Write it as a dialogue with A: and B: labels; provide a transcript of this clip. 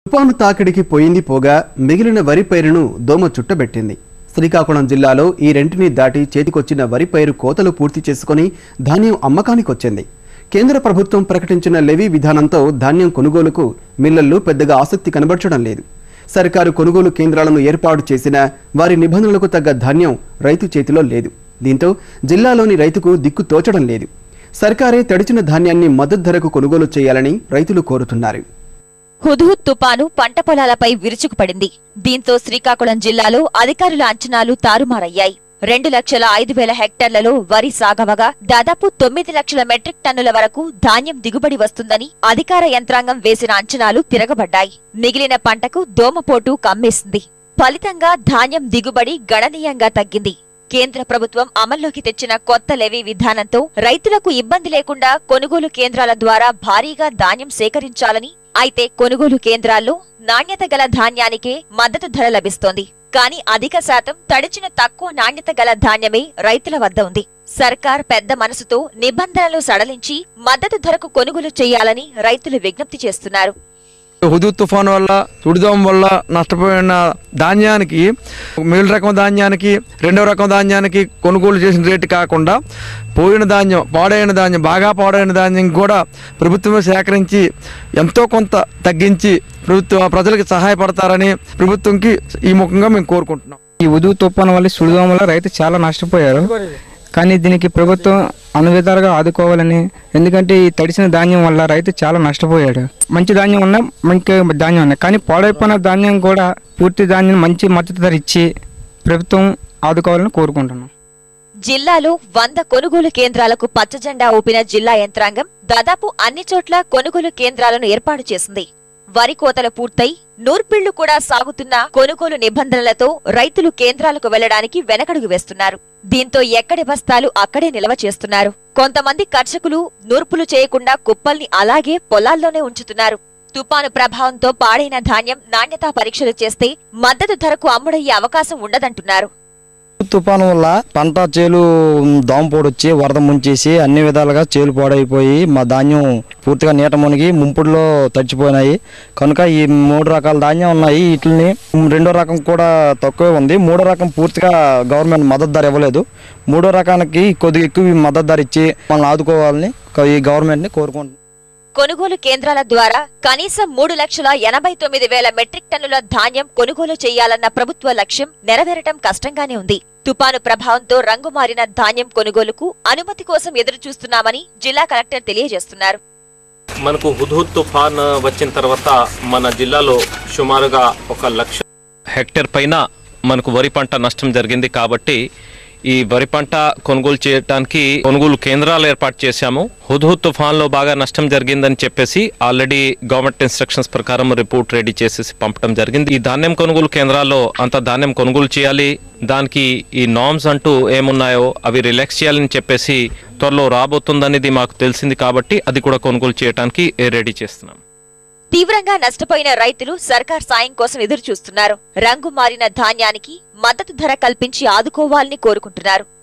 A: తుపాను తాకిడికి పోయింది పోగా మిగిలిన వరి పైరును దోమ చుట్టబెట్టింది శ్రీకాకుళం జిల్లాలో ఈ రెంటిని దాటి చేతికొచ్చిన వరి పైరు కోతలు పూర్తి చేసుకుని ధాన్యం అమ్మకానికొచ్చింది కేంద్ర ప్రభుత్వం ప్రకటించిన లెవీ విధానంతో ధాన్యం కొనుగోలుకు మిల్లర్లు పెద్దగా ఆసక్తి కనబరచడం లేదు సర్కారు కొనుగోలు కేంద్రాలను ఏర్పాటు చేసినా వారి నిబంధనలకు తగ్గ ధాన్యం రైతు చేతిలో లేదు దీంతో జిల్లాలోని రైతుకు దిక్కు తోచడం లేదు సర్కారే తడిచిన ధాన్యాన్ని మద్దతు ధరకు కొనుగోలు చేయాలని రైతులు కోరుతున్నారు
B: హుద్హుద్ తుపాను పంట పొలాలపై విరుచుకుపడింది దీంతో శ్రీకాకుళం జిల్లాలో అధికారుల అంచనాలు తారుమారయ్యాయి రెండు లక్షల ఐదు వేల హెక్టార్లలో వరి సాగవగా దాదాపు తొమ్మిది లక్షల మెట్రిక్ టన్నుల వరకు ధాన్యం దిగుబడి వస్తుందని అధికార యంత్రాంగం వేసిన అంచనాలు తిరగబడ్డాయి మిగిలిన పంటకు దోమపోటు కమ్మేసింది ఫలితంగా ధాన్యం దిగుబడి గణనీయంగా తగ్గింది కేంద్ర ప్రభుత్వం అమల్లోకి తెచ్చిన కొత్త లెవీ విధానంతో రైతులకు ఇబ్బంది లేకుండా కొనుగోలు కేంద్రాల ద్వారా భారీగా ధాన్యం సేకరించాలని అయితే కొనుగోలు కేంద్రాల్లో నాణ్యత గల ధాన్యానికే మద్దతు ధర లభిస్తోంది కానీ అధిక శాతం తడిచిన తక్కువ నాణ్యత గల ధాన్యమే రైతుల వద్ద ఉంది సర్కార్ పెద్ద మనసుతో నిబంధనలు సడలించి మద్దతు ధరకు కొనుగోలు చేయాలని రైతులు విజ్ఞప్తి చేస్తున్నారు
C: హుదూ తుఫాన్ వల్ల సుడిదోమ వల్ల నష్టపోయిన ధాన్యానికి మేలు రకం ధాన్యానికి రెండవ రకం ధాన్యానికి కొనుగోలు చేసిన రేటు కాకుండా పోయిన ధాన్యం పాడైన ధాన్యం బాగా పాడైన ధాన్యం కూడా ప్రభుత్వమే సేకరించి ఎంతో కొంత తగ్గించి ప్రభుత్వ ప్రజలకు సహాయపడతారని ప్రభుత్వంకి ఈ ముఖంగా మేము కోరుకుంటున్నాం
D: ఈ ఉదుగు తుఫాను వల్ల సుడిదోమ వల్ల రైతు చాలా నష్టపోయారు కానీ దీనికి ప్రభుత్వం అన్ని విధాలుగా ఆదుకోవాలని ఎందుకంటే ఈ తడిసిన ధాన్యం వల్ల రైతు చాలా నష్టపోయాడు మంచి ధాన్యం ఉన్నా మంచి ధాన్యం ఉన్నాయి కానీ పాడైపోయిన ధాన్యం కూడా పూర్తి ధాన్యం మంచి మద్దతు ధర ఇచ్చి ప్రభుత్వం ఆదుకోవాలని కోరుకుంటున్నాం
B: జిల్లాలో వంద కొనుగోలు కేంద్రాలకు పచ్చజెండా ఊపిన జిల్లా యంత్రాంగం దాదాపు అన్ని చోట్ల కొనుగోలు కేంద్రాలను ఏర్పాటు చేసింది వరి కోతలు పూర్తయి నూర్పిళ్లు కూడా సాగుతున్న కొనుగోలు నిబంధనలతో రైతులు కేంద్రాలకు వెళ్లడానికి వెనకడుగు వేస్తున్నారు దీంతో ఎక్కడి బస్తాలు అక్కడే నిల్వ చేస్తున్నారు కొంతమంది కర్షకులు నూర్పులు చేయకుండా కుప్పల్ని అలాగే పొలాల్లోనే ఉంచుతున్నారు తుపాను ప్రభావంతో పాడైన ధాన్యం నాణ్యతా పరీక్షలు చేస్తే మద్దతు ధరకు అమ్ముడయ్యే అవకాశం ఉండదంటున్నారు
E: తుఫాను వల్ల పంట చేలు దోమపోడు వచ్చి వరద ముంచేసి అన్ని విధాలుగా చేలు పాడైపోయి మా ధాన్యం పూర్తిగా నీట మునిగి ముంపుడులో తడిచిపోయినాయి కనుక ఈ మూడు రకాల ధాన్యం ఉన్నాయి వీటిని రెండో రకం కూడా తక్కువే ఉంది మూడో రకం పూర్తిగా గవర్నమెంట్ మద్దతు ధర ఇవ్వలేదు మూడో రకానికి కొద్దిగా ఎక్కువ మద్దతు ధర ఇచ్చి మనల్ని ఆదుకోవాలని ఈ గవర్నమెంట్ని కోరుకుంటున్నాం
B: కొనుగోలు కేంద్రాల ద్వారా కనీసం మూడు లక్షల ఎనభై తొమ్మిది వేల మెట్రిక్ టన్నుల ధాన్యం కొనుగోలు చేయాలన్న ప్రభుత్వ లక్ష్యం నెరవేరటం కష్టంగానే ఉంది తుపాను ప్రభావంతో రంగు మారిన ధాన్యం కొనుగోలుకు అనుమతి కోసం ఎదురు చూస్తున్నామని జిల్లా కలెక్టర్ తెలియజేస్తున్నారు
F: మనకు హుద్హుద్ తుఫాన్ వచ్చిన తర్వాత మన జిల్లాలో సుమారుగా ఒక లక్ష హెక్టర్ పైన మనకు వరి పంట నష్టం జరిగింది కాబట్టి ఈ వరి పంట కొనుగోలు చేయడానికి కొనుగోలు కేంద్రాలు ఏర్పాటు చేశాము హుద్హుద్ తుఫాన్లో బాగా నష్టం జరిగిందని చెప్పేసి ఆల్రెడీ గవర్నమెంట్ ఇన్స్ట్రక్షన్స్ ప్రకారం రిపోర్ట్ రెడీ చేసేసి పంపడం జరిగింది ఈ ధాన్యం కొనుగోలు కేంద్రాల్లో అంత ధాన్యం కొనుగోలు చేయాలి దానికి ఈ నామ్స్ అంటూ ఏమున్నాయో అవి రిలాక్స్ చేయాలని చెప్పేసి త్వరలో రాబోతుందనేది మాకు తెలిసింది కాబట్టి అది కూడా కొనుగోలు చేయడానికి రెడీ చేస్తున్నాం
B: తీవ్రంగా నష్టపోయిన రైతులు సర్కార్ సాయం కోసం ఎదురు చూస్తున్నారు రంగు మారిన ధాన్యానికి మద్దతు ధర కల్పించి ఆదుకోవాలని కోరుకుంటున్నారు